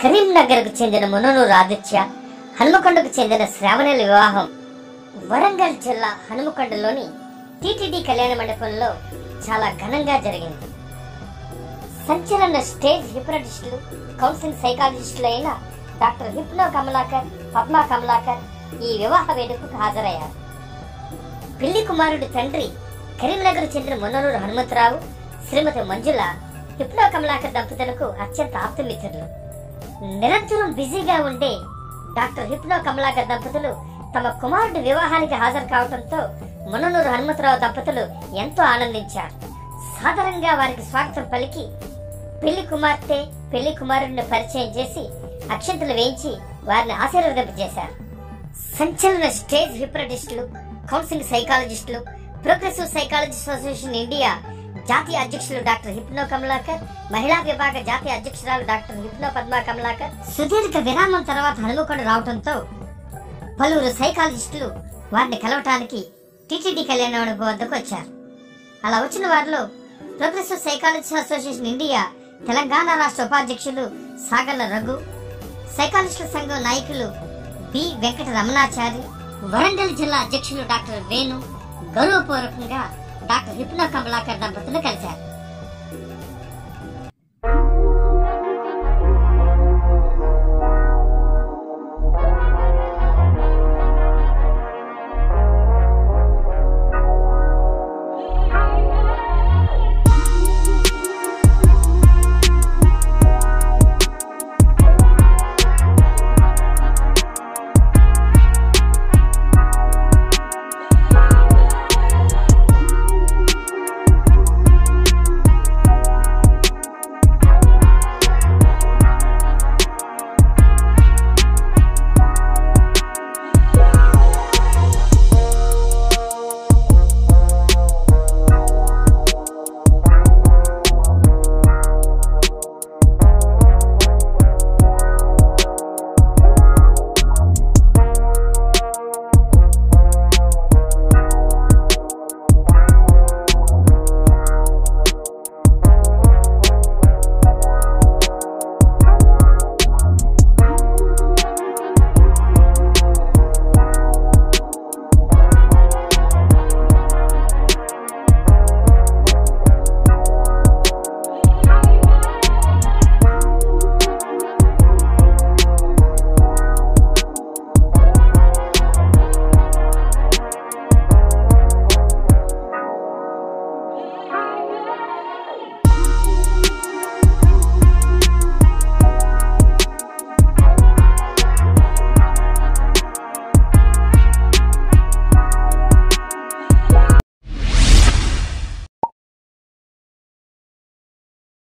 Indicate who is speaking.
Speaker 1: కరీంనగర్ కు చెందిన ముననూరు ఆదిత్య హనుమకొండకు చెందిన శ్రావణుల వివాహం వరంగల్ జిల్లా హనుమకొండలోని టిటిడి కళ్యాణ మండపంలో చాలా ఘనంగా జరిగింది సంచలన స్టేజ్ హిప్నటిస్టులు కౌన్సిలింగ్ సైకాలజిస్టులు అయిన డాక్టర్ హిప్నో కమలాకర్ పద్మా కమలాకర్ ఈ వివాహ వేడుకకు హాజరయ్యారు పిల్లి కుమారుడి తండ్రి కరీంనగర్ చెందిన మున్ననూరు హనుమంతరావు శ్రీమతి మంజుల హిప్నో కమలాకర్ దంపతులకు అత్యంత ఆప్తమిత్రులు నిరంతరం బిజీగా ఉండే డాక్టర్ హిప్నో కమలాకర్ దంపతులు తమ కుమారుడి వివాహానికి హాజరు కావడంతో ముననూరు హనుమంతరావు దంపతులు ఎంతో ఆనందించారు సాధారణంగా వారికి స్వాగతం పలికి పెళ్లి కుమార్తె పెళ్లి కుమారుడిని పరిచయం చేసి అక్షంతలు వేయించి వారిని ఆశీర్వదింపజేశారు సంచలన స్టేజ్ హిప్నటిస్టులు కౌన్సిలింగ్ సైకాలజిస్టులు ప్రోగ్రెసివ్ సైకాలజిస్ట్ అసోసియేషన్ ఇండియా జాతీయ అధ్యక్షులు డాక్టర్ హిప్నో కమలాకర్ మహిళా విభాగ జాతీయ అధ్యక్షురాలు డాక్టర్ హిప్నో పద్మా కమలాకర్ సుదీర్ఘ విరామం తర్వాత హనుమకొండ రావడంతో పలువురు సైకాలజిస్టులు వారిని కలవటానికి టిటిడి కళ్యాణ మండపం వద్దకు వచ్చారు అలా వచ్చిన వారిలో progressive psychologist association India Telangana రాష్ట్ర ఉపాధ్యక్షులు సాగల రఘు సైకాలజిస్టుల సంఘం నాయకులు బి వెంకట రమణాచారి వరంగల్ జిల్లా అధ్యక్షులు డాక్టర్ వేణు గౌరవపూర్వకంగా డాక్టర్ హిప్నో కమలాకర్ దంపతులు కలిశారు